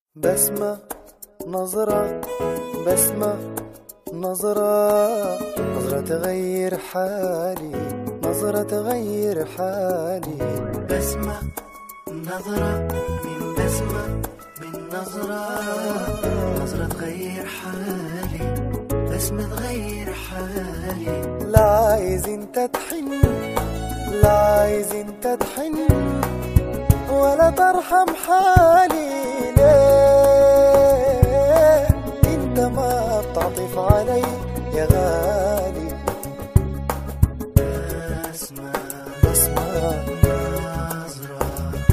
بسمة نظرة بسمة نظرة نظرة تغير حالي نظرة تغير حالي بسمة نظرة من بسمة من نظرة نظرة تغير حالي بسمة تغير حالي لا عايز انت تحن لا عايز انت تحن ولا ترحم حالي ليه انت ما بتعطف علي يا غالي بسمة بسمة نظرة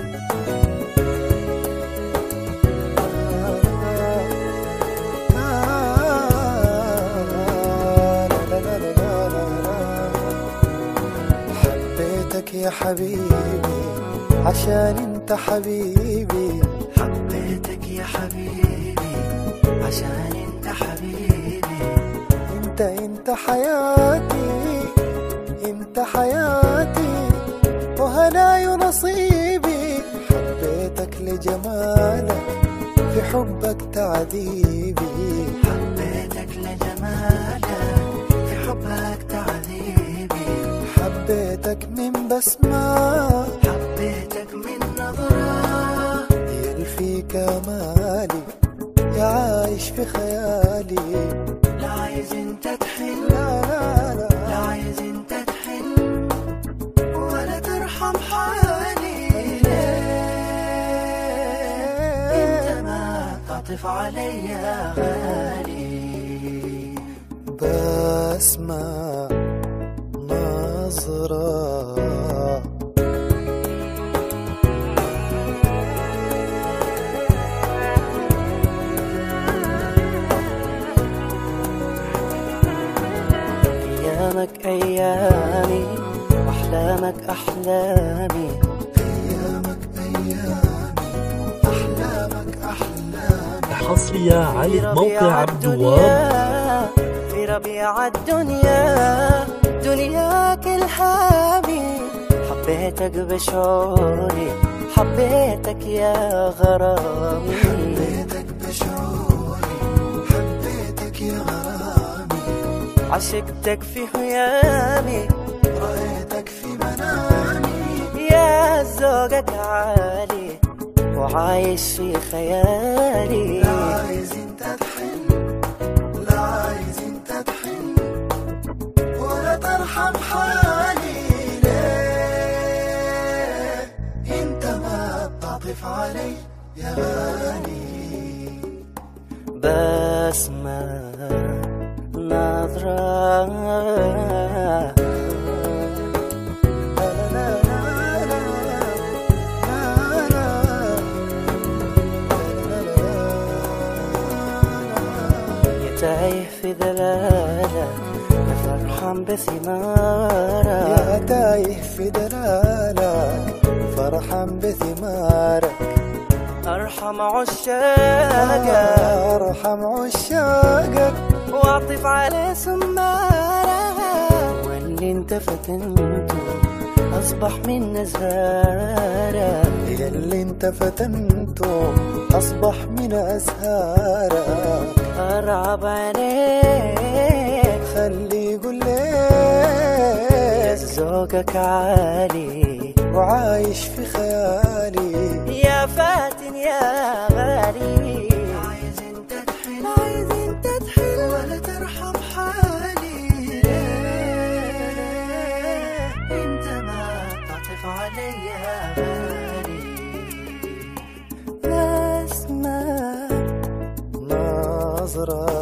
حبيتك يا حبيبي عشان انت حبيبي حبيتك يا حبيبي عشان انت حبيبي انت انت حياتي انت حياتي وهناي ونصيبي حبيتك لجمالك في حبك تعذيبي حبيتك لجمالك في حبك تعذيبي حبيتك من بسمة حبيتك من نظرة هي فيك مالي يا عايش في خيالي لا عايز انت تحن لا لا لا لا عايز انت تحن ولا ترحم حالي انت ما تعطف علي يا غالي بسمة نظرة ايامك ايامي واحلامك احلامي أيامك أيامي أحلامك أحلامي حصرية على في موقع ربيع عبد الوهاب الدنيا في ربيع الدنيا دنياك الحامي حبيتك بشعوري حبيتك يا غرامي حبيتك بشعوري حبيتك يا غرامي عشقتك في هيامي رأيتك في منامي يا زوجك عالي وعايش في خيالي لا عايز انت تحن لا عايز انت تحن ولا ترحم حالي ليه انت ما بتعطف علي يا غالي بسمة نظرة لا لا لا لا لا لا يا تايه في ذلالك يا فرحان بثمارك يا تايه في دلالك فرحان بثمارك ارحم عشاقك ارحم عشاقك واعطف على سمارك واللي انت فتنته اصبح من نزارك يلي انت فتنته اصبح من ازهارك ارعب عليك خلي يقول يا ليك زوجك عالي وعايش في خيالي يا فاتن يا غالي عايز انت تحن عايز انت تحن ولا ترحم حالي انت ما تعطف علي يا غالي نظرة